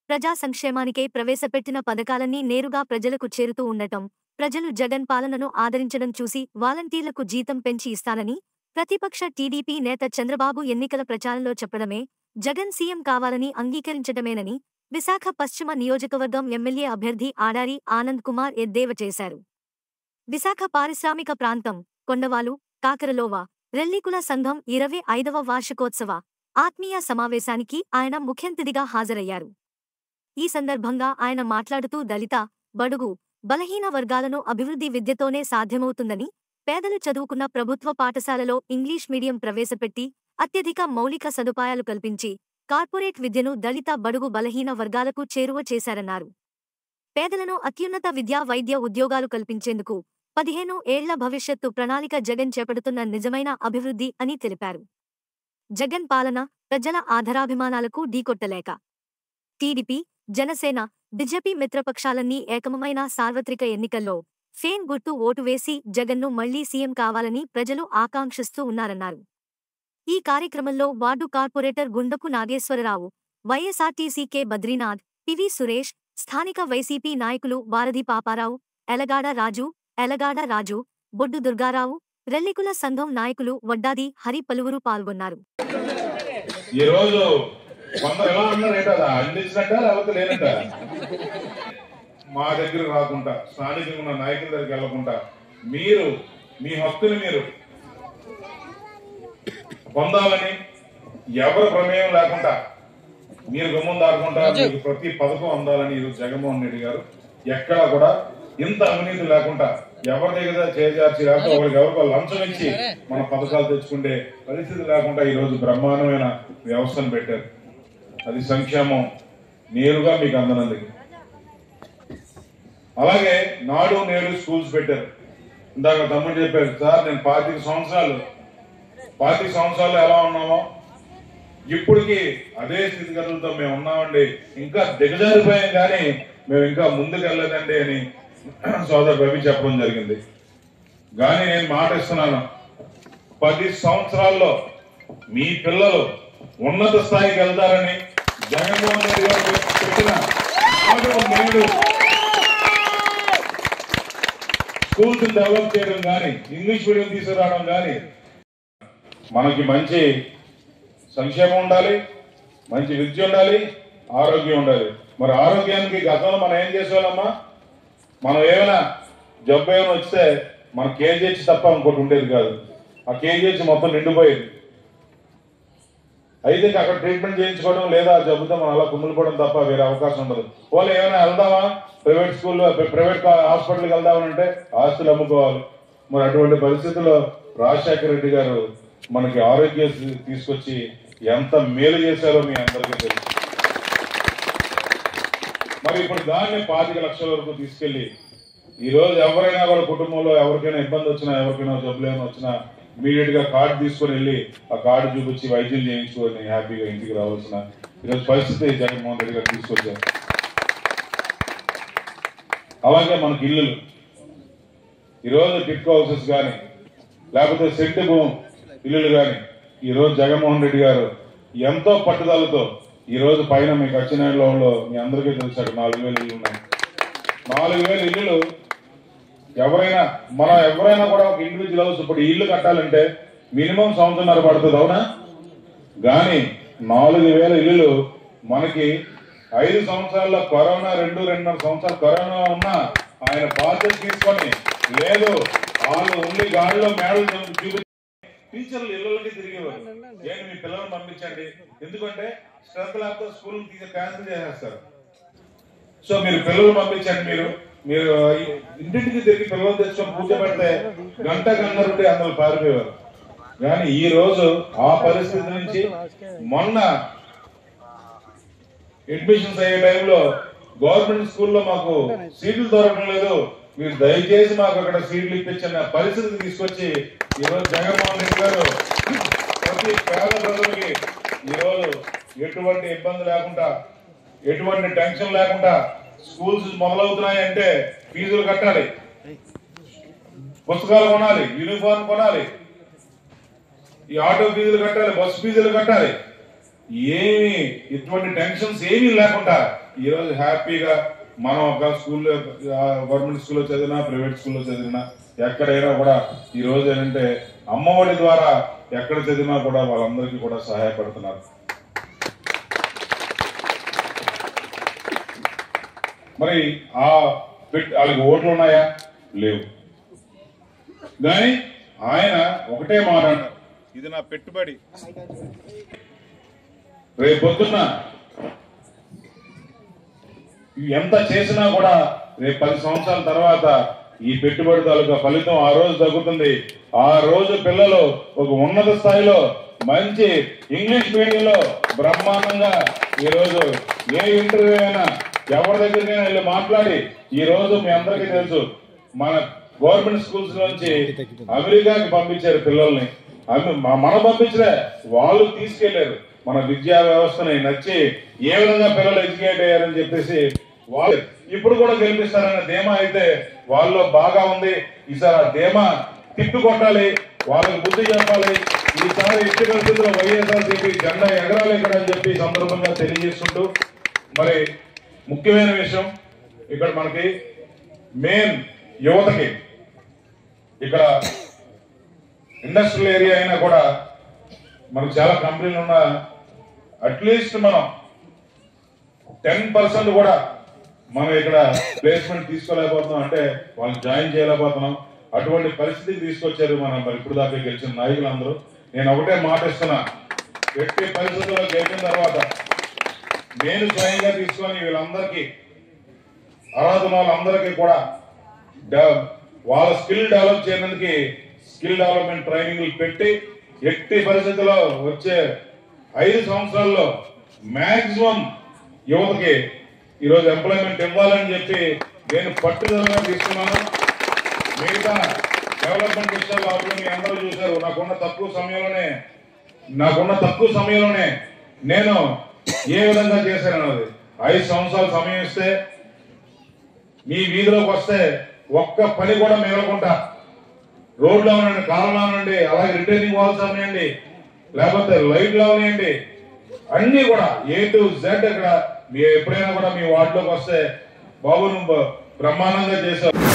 ప్రజా సంక్షేమానికే ప్రవేశపెట్టిన పథకాలన్నీ నేరుగా ప్రజలకు చేరుతూ ఉండటం ప్రజలు జగన్ పాలనను ఆదరించడం చూసి వాలంటీర్లకు జీతం పెంచి ఇస్తానని ప్రతిపక్ష టీడీపీ నేత చంద్రబాబు ఎన్నికల ప్రచారంలో చెప్పడమే జగన్ సీఎం కావాలని అంగీకరించడమేనని విశాఖ పశ్చిమ నియోజకవర్గం ఎమ్మెల్యే అభ్యర్థి ఆడారి ఆనంద్ కుమార్ ఎద్దేవా చేశారు విశాఖ పారిశ్రామిక ప్రాంతం కొండవాలు కాకరలోవా రెల్లికుల సంఘం ఇరవై ఐదవ వార్షికోత్సవ ఆత్మీయ సమావేశానికి ఆయన ముఖ్యంతిథిగా హాజరయ్యారు ఈ సందర్భంగా ఆయన మాట్లాడుతూ దళిత బడుగు బలహీన వర్గాలను అభివృద్ధి విద్యతోనే సాధ్యమవుతుందని పేదలు చదువుకున్న ప్రభుత్వ పాఠశాలలో ఇంగ్లీష్ మీడియం ప్రవేశపెట్టి అత్యధిక మౌలిక సదుపాయాలు కల్పించి కార్పొరేట్ విద్యను దళిత బడుగు బలహీన వర్గాలకు చేరువ చేశారన్నారు పేదలను అత్యున్నత విద్యా వైద్య ఉద్యోగాలు కల్పించేందుకు పదిహేను ఏళ్ల భవిష్యత్తు ప్రణాళిక జగన్ చేపడుతున్న నిజమైన అభివృద్ధి అని తెలిపారు జగన్ పాలన ప్రజల ఆధరాభిమానాలకు ఢీకొట్టలేక టీడీపీ జనసేన బిజెపి మిత్రపక్షాలన్నీ ఏకమైన సార్వత్రిక ఎన్నికల్లో ఫేన్ గుర్తు ఓటు వేసి జగన్ను మళ్లీ సీఎం కావాలని ప్రజలు ఆకాంక్షిస్తూ ఉన్నారన్నారు ఈ కార్యక్రమంలో ward corporator Gundapu Nageswararao YSRTC K Badrinath PV Suresh స్థానిక వైసీపీ నాయకులు వారధి పాపారావు ఎలగాడ రాజు ఎలగాడ రాజు బొడ్డు దుర్గారావు రెల్లికుల సంఘం నాయకులు వడ్డాది హరి పలువురు పాల్గొన్నారు ఈ రోజు కొందరు ఎలా ఉన్నారంటే అది అందించినట్ట లేకపోతే లేనట్ట మా దగ్గర రాకుండా స్థానికంగా ఉన్న నాయకుల దగ్గరికి వెళ్లకుండా మీరు మీ హక్కుని మీరు పొందాలని ఎవరి ప్రమేయం లేకుండా మీరు గమ్మున దాటుకుంటా మీకు ప్రతి పథకం అందాలని ఈరోజు జగన్మోహన్ రెడ్డి గారు ఎక్కడా కూడా ఇంత అవినీతి లేకుండా ఎవరి దగ్గర చేజార్చి లేకపోతే ఒకరికి ఎవరికో లంచం ఇచ్చి మన పథకాలు తెచ్చుకుంటే పరిస్థితి లేకుండా ఈ రోజు బ్రహ్మాండమైన వ్యవస్థను పెట్టారు అది సంక్షేమం నేరుగా మీకు అందనందుకు అలాగే నాడు నేడు స్కూల్స్ పెట్టారు ఇందాక తమ్ముడు చెప్పారు సార్ నేను పాతిక సంవత్సరాలు పాతిక సంవత్సరాలు ఎలా ఉన్నామో ఇప్పటికి అదే స్థితిగతులతో మేము ఉన్నామండి ఇంకా దిగజారిపోయాం కానీ మేము ఇంకా ముందుకు వెళ్ళలేదండి అని సోదరు రవి చెప్పడం జరిగింది కానీ నేను మాట ఇస్తున్నాను పది సంవత్సరాల్లో మీ పిల్లలు ఉన్నత స్థాయికి వెళ్తారని జగన్మోహన్ రెడ్డి గారు పెట్టిన నాడు నేడు స్కూల్స్ డెవలప్ చేయడం కానీ ఇంగ్లీష్ మీడియం తీసుకురావడం కానీ మనకి మంచి సంక్షేమం ఉండాలి మంచి విద్య ఉండాలి ఆరోగ్యం ఉండాలి మరి ఆరోగ్యానికి గతంలో మనం ఏం చేసేవాళ్ళమ్మా మనం ఏమైనా జబ్బు ఏమైనా వస్తే మన కేజీహెచ్ తప్ప ఇంకోటి ఉండేది కాదు ఆ కేజీహెచ్ మొత్తం నిండిపోయేది అయితే ఇంక అక్కడ ట్రీట్మెంట్ చేయించుకోవడం లేదా ఆ జబ్బుతో మనం అలా కుమ్ములుకోవడం తప్ప వేరే అవకాశం ఉండదు పోలే ఏమైనా వెళ్దామా ప్రైవేట్ స్కూల్లో ప్రైవేట్ హాస్పిటల్కి వెళ్దామంటే ఆస్తులు అమ్ముకోవాలి మరి అటువంటి పరిస్థితుల్లో రాజశేఖర రెడ్డి గారు మనకి ఆరోగ్య తీసుకొచ్చి ఎంత మేలు చేశారో మీ అందరికీ తెలుసు మరి ఇప్పుడు దాన్ని పాతిక లక్షల వరకు తీసుకెళ్లి ఈ రోజు ఎవరైనా కూడా కుటుంబంలో ఎవరికైనా ఇబ్బంది వచ్చినా ఎవరికైనా జబ్బులు ఏమైనా వచ్చినా ఇమీడియట్ గా కార్డు తీసుకొని వెళ్ళి ఆ కార్డు చూపించి వైద్యం చేయించుకొని హ్యాపీగా ఇంటికి రావాల్సిన ఈరోజు పరిస్థితి జగన్మోహన్ రెడ్డి గారు తీసుకొచ్చారు అలాగే మనకి ఇల్లులు ఈరోజు టిట్కో హౌసెస్ కానీ లేకపోతే సెంటు భూమి ఇల్లులు కానీ ఈరోజు జగన్మోహన్ రెడ్డి గారు ఎంతో పట్టుదలతో ఈ రోజు పైన మీకు వచ్చిన లోన్లో మీ అందరికీ తెలుసు అక్కడ నాలుగు వేలు ఇల్లు ఉన్నాయి నాలుగు వేలు ఇల్లులు ఎవరైనా మనం ఎవరైనా కూడా ఒక ఇండివిజువల్ హౌస్ ఇప్పుడు ఈ ఇల్లు కట్టాలంటే మినిమం సంవత్సరంన్నర పడుతుంది అవునా కానీ నాలుగు వేల ఇల్లులు మనకి ఐదు సంవత్సరాల్లో కరోనా రెండు రెండున్నర సంవత్సరాలు కరోనా ఉన్నా ఆయన బాధ్యత తీసుకొని లేదు వాళ్ళు ఉండి గాడిలో మేడలు చూపి టీచర్లు ఇళ్ళకి తిరిగేవారు ఏంటి మీ పిల్లల్ని పంపించండి ఎందుకంటే స్ట్రెంత్ లేకపోతే స్కూల్ తీసి క్యాన్సిల్ చేసేస్తారు సో మీరు పిల్లలు పంపించండి మీరు మీరు ఇంటింటికి తిరిగి పిల్లలు తెచ్చుకొని పూజ పెడితే గంట గంట ఉంటే అందరూ పారిపోయేవారు కానీ ఈ రోజు ఆ పరిస్థితి నుంచి మొన్న అడ్మిషన్స్ అయ్యే టైంలో గవర్నమెంట్ స్కూల్లో మాకు సీట్లు దొరకడం లేదు మీరు దయచేసి మాకు అక్కడ సీట్లు ఇప్పించిన పరిస్థితి తీసుకొచ్చి ఈరోజు జగన్మోహన్ రెడ్డి గారు ప్రతి పేద ప్రజలకి ఈరోజు ఎటువంటి ఇబ్బంది లేకుండా ఎటువంటి టెన్షన్ లేకుండా స్కూల్స్ మొదలవుతున్నాయి అంటే ఫీజులు కట్టాలి పుస్తకాలు కొనాలి యూనిఫామ్ కొనాలి ఈ ఆటో ఫీజులు కట్టాలి బస్సు ఫీజులు కట్టాలి ఏమి ఎటువంటి టెన్షన్స్ ఏమీ లేకుండా ఈరోజు హ్యాపీగా మనం ఒక స్కూల్లో గవర్నమెంట్ స్కూల్లో చదివినా ప్రైవేట్ స్కూల్లో చదివినా ఎక్కడైనా కూడా ఈ రోజు ఏంటంటే అమ్మఒడి ద్వారా ఎక్కడ చదివినా కూడా వాళ్ళందరికీ కూడా సహాయపడుతున్నారు మరి ఆ పెట్ వాళ్ళకి ఓట్లు ఉన్నాయా లేవు కానీ ఆయన ఒకటే మాట అంటారు ఇది నా పెట్టుబడి రేపు పొద్దున్న ఎంత చేసినా కూడా రేపు పది సంవత్సరాల తర్వాత ఈ పెట్టుబడి తాలూకా ఫలితం ఆ రోజు తగ్గుతుంది ఆ రోజు పిల్లలు ఒక ఉన్నత స్థాయిలో మంచి ఇంగ్లీష్ మీడియంలో బ్రహ్మాండంగా ఈ రోజు ఏ ఇంటర్వ్యూ అయినా ఎవరి దగ్గరికైనా వెళ్ళి మాట్లాడి ఈ రోజు మీ అందరికీ తెలుసు మన గవర్నమెంట్ స్కూల్స్ నుంచి అమెరికాకి పంపించారు పిల్లల్ని అమె- మ- మనం పంపించలే వాళ్ళు తీసుకెళ్లారు మన విద్యా వ్యవస్థని నచ్చి ఏ విధంగా పిల్లలు ఎడ్యుకేట్ అయ్యారని చెప్పేసి వాళ్ళు ఇప్పుడు కూడా గెలిపిస్తారన్న ధీమా అయితే వాళ్ళలో బాగా ఉంది ఈసారి ఆ ధీమా తిప్పి కొట్టాలి వాళ్ళకి బుద్ధి చెప్పాలి ఈసారి ఎట్టి పరిస్థితుల్లో వైఎస్ఆర్ చెప్పి జెండా ఎగరాలి ఇక్కడ అని చెప్పి ఈ సందర్భంగా తెలియజేసుకుంటూ మరి ముఖ్యమైన విషయం ఇక్కడ మనకి మెయిన్ యువతకి ఇక్కడ ఇండస్ట్రియల్ ఏరియా అయినా కూడా మనకు చాలా కంపెనీలు ఉన్న అట్లీస్ట్ మనం టెన్ పర్సెంట్ కూడా మనం ఇక్కడ ప్లేస్మెంట్ తీసుకోలేకపోతున్నాం అంటే వాళ్ళని జాయిన్ చేయలేకపోతున్నాం అటువంటి పరిస్థితికి తీసుకొచ్చారు మనం మరి ఇప్పుడు దాకా గెలిచిన నాయకులందరూ నేను ఒకటే మాట ఇస్తున్నా ఎట్టి పరిస్థితుల్లో గెలిచిన తర్వాత నేను స్వయంగా తీసుకొని వీళ్ళందరికీ అర్హత వాళ్ళందరికీ కూడా డెవ- వాళ్ళ స్కిల్ డెవలప్ చేయడానికి స్కిల్ డెవలప్మెంట్ ట్రైనింగ్లు పెట్టి ఎట్టి పరిస్థితుల్లో వచ్చే ఐదు సంవత్సరాల్లో మాక్సిమం యువతకి ఈరోజు ఎంప్లాయ్మెంట్ ఇవ్వాలని చెప్పి నేను పట్టుదలగా తీసుకున్నాను మిగతా డెవలప్మెంట్ విషయాలు అప్పుడు మీ అందరూ చూశారు నాకున్న తక్కువ సమయంలోనే నాకున్న తక్కువ సమయంలోనే నేను ఏ విధంగా చేశాను అన్నది ఐదు సంవత్సరాలు సమయం ఇస్తే మీ వీధిలోకి వస్తే ఒక్క పని కూడా మిగలకుండా రోడ్లో ఉండండి కాలంలో ఉండండి అలాగే రిటైనింగ్ వాల్స్ అవనివ్వండి లేకపోతే లైట్లు అవనివ్వండి అన్ని కూడా ఏ టు జెడ్ ఇక్కడ మీ ఎప్పుడైనా కూడా మీ వార్డులోకి వస్తే బాబు నువ్వు బ్రహ్మాండంగా చేశావు